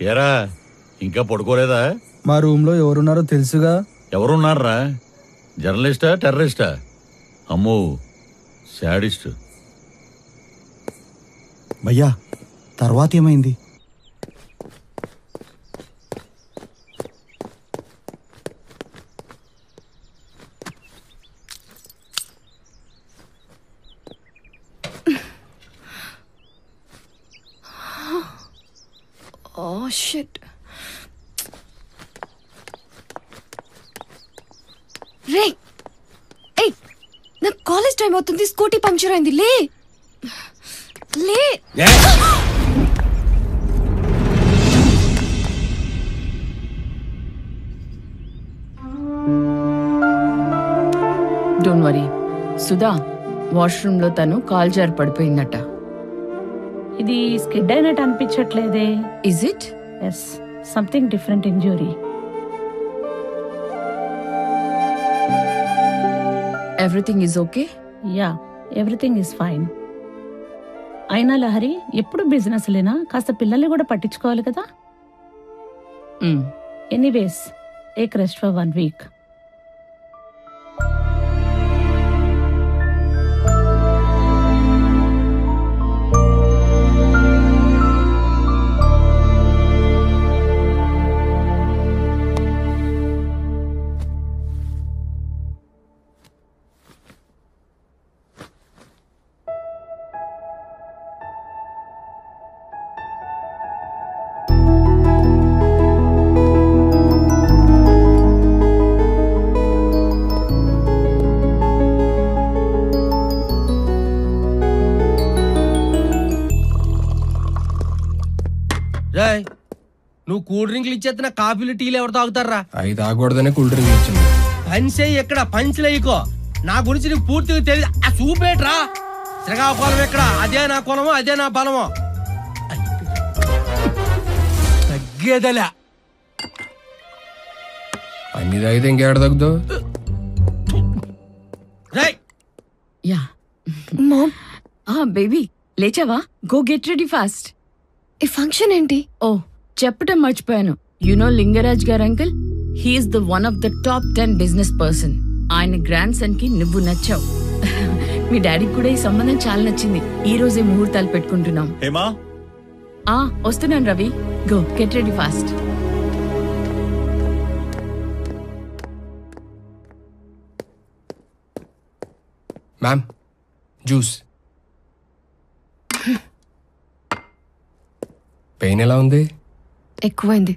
ఏరా ఇంకా పడుకోలేదా మా రూమ్ లో ఎవరున్నారో తెలుసుగా ఎవరున్నారా జర్నలిస్టా టెర్రరిస్టా అమ్మో శాడిస్ట్ భయ్యా తర్వాత ఏమైంది ఓ షిట్ రే ఏయ్ నా కాలేజ్ టైం అవుతుంది స్కూటీ పంక్చర్ అయింది లే లే డోంట్ వరీ సుధా వాష్రూమ్లో తను కాల్ జారి పడిపోయిందట ఇది స్కిడ్ అయినట్టు అనిపించట్లేదే is it as something different injury everything is okay yeah everything is fine అయినా లహరి ఎప్పుడు బిజినెస్ లేనా కాస్త పిల్లల్ని కూడా పట్టించుకోవాలి కదా anyways take rest for one week రాయ్ నువ్వు కూల్ డ్రింక్లు ఇచ్చేస్తున్న కాఫీలు టీలు ఎవరు తాగుతారా అవి తాగకూడదనే కూల్ డ్రింక్ ఇచ్చింది పంచే ఎక్కడ పంచలేయకో నా గురించి నీకు పూర్తిగా తెలియదు ఆ చూపేట్రా శ్రీకాకుళం ఎక్కడ అదే నా కులము అదే నా బలము తగ్గేదలే అన్ని తాగితే ఇంకేడ తగ్గుదు రేయ్ యా మామ్ ఆ బేబీ లేచావా గో గెట్ రెడీ ఫాస్ట్ ఈ ఫంక్షన్ ఏంటి ఓ చెప్పటం మర్చిపోయాను యు నో లింగరాజ్ గారు uncle he's the one of the top ten business person ఆయన గ్రాండ్ సన్ కి నువ్వు నచ్చావు మీ డాడీకి కూడా ఈ సంబంధం చాలా నచ్చింది ఈ రోజే ముహూర్తాలు పెట్టుకుంటున్నాం హేమా ఆ వస్తున్నాను Ravi go get ready fast ma'am juice pain ఎలా ఉంది ఎక్కువైంది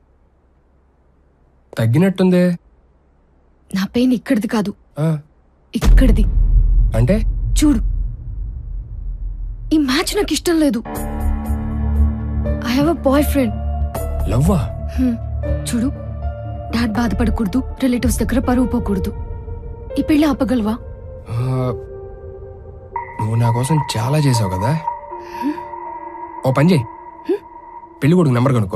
తగ్గినట్టుంది నా పెయిన్ ఇక్కడిది కాదు ఆ, ఇక్కడిది అంటే చూడు ఈ మ్యాచ్ నాకు ఇష్టం లేదు I have a boyfriend లవ్వా చూడు డాడ్ బాధపడకూడదు రిలేటివ్స్ దగ్గర పరువు పోకూడదు ఈ పెళ్లి ఆపగలవా ఆ, నువ్వు నా కోసం చాలా చేసావు కదా ఓ పని చేయి పెళ్లి కొడుకు నెంబర్ కనుక్కో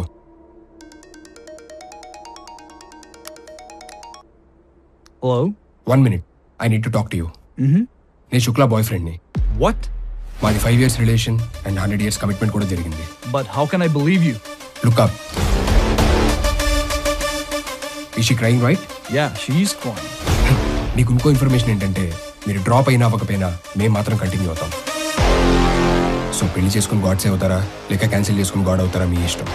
oh one minute I need to talk to you నేను శుక్లా బాయ్ ఫ్రెండ్ని వాట్ మాది five years relation and hundred years commitment కూడా జరిగింది but how can I believe you look up Ishi crime right yeah she's crime నీకు ఇంకో information ఏంటంటే మీరు drop అయినా అవ్వకపోయినా మేము మాత్రం కంటిన్యూ అవుతాం సో పెళ్లి చేసుకుని గాడ్ సేవ్ అవుతారా లేక క్యాన్సిల్ చేసుకుని గాడ్ అవుతారా మీ ఇష్టం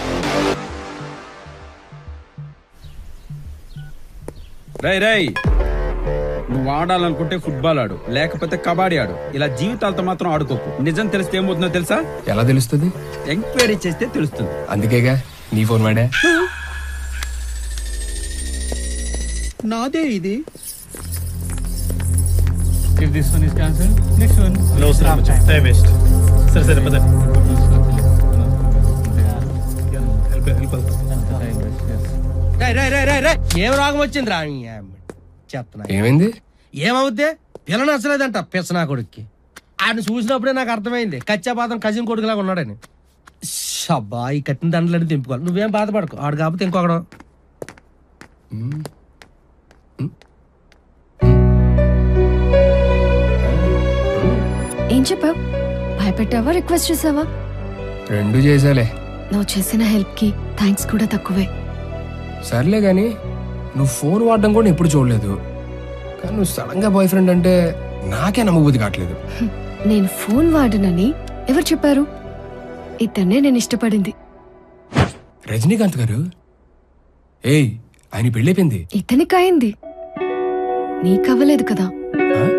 రై రై నువ్వు ఆడాలనుకుంటే ఫుట్బాల్ ఆడు లేకపోతే కబాడీ ఆడు ఇలా జీవితాలతో మాత్రం ఆడుకోకు నిజం తెలిస్తే ఏమవుతుందో తెలుసా ఎలా తెలుస్తుంది ఎంక్వైరీ చేస్తే తెలుస్తుంది అందుకేగా నీ ఫోన్ వాడా నాదే ఇది If this one is cancelled, next one. No, sir. Time waste. సరే సరే పద Help, help, help. రై రై రై రై రై ఏం రోగం వచ్చింది రా చెప్తున్నా ఏమైంది ఏమవుద్ది పిల్ల నచ్చలేదంట పిచ్చనా కొడుక్కి ఆయన చూసినప్పుడే నాకు అర్థమైంది కచ్చాపాతం కజిన్ కొడుకులాగా ఉన్నాడని షబ్బా ఈ కట్టిన దండలని తెంపుకోవాలి నువ్వేం బాధపడకు ఆడు కాకపోతే ఇంకొకడు ఏం చెప్పావు భయపెట్టావా రిక్వెస్ట్ చేసావా రెండు చేసాలే నువ్వు చేసిన హెల్ప్ కి థ్యాంక్స్ కూడా తక్కువే సర్లే గాని నువ్వు ఫోన్ వాడడం కూడా ఎప్పుడు చూడలేదు కానీ నువ్వు సడన్ గా బాయ్ ఫ్రెండ్ అంటే నాకే నమ్మబుద్ధి కావట్లేదు నేను ఫోన్ వాడనని ఎవరు చెప్పారు ఇతన్నే నేను ఇష్టపడింది రజనీకాంత్ గారు ఏయ్ ఆయన పెళ్ళైపోయింది ఇతనికి అయింది నీకవ్వలేదు కదా ఆ?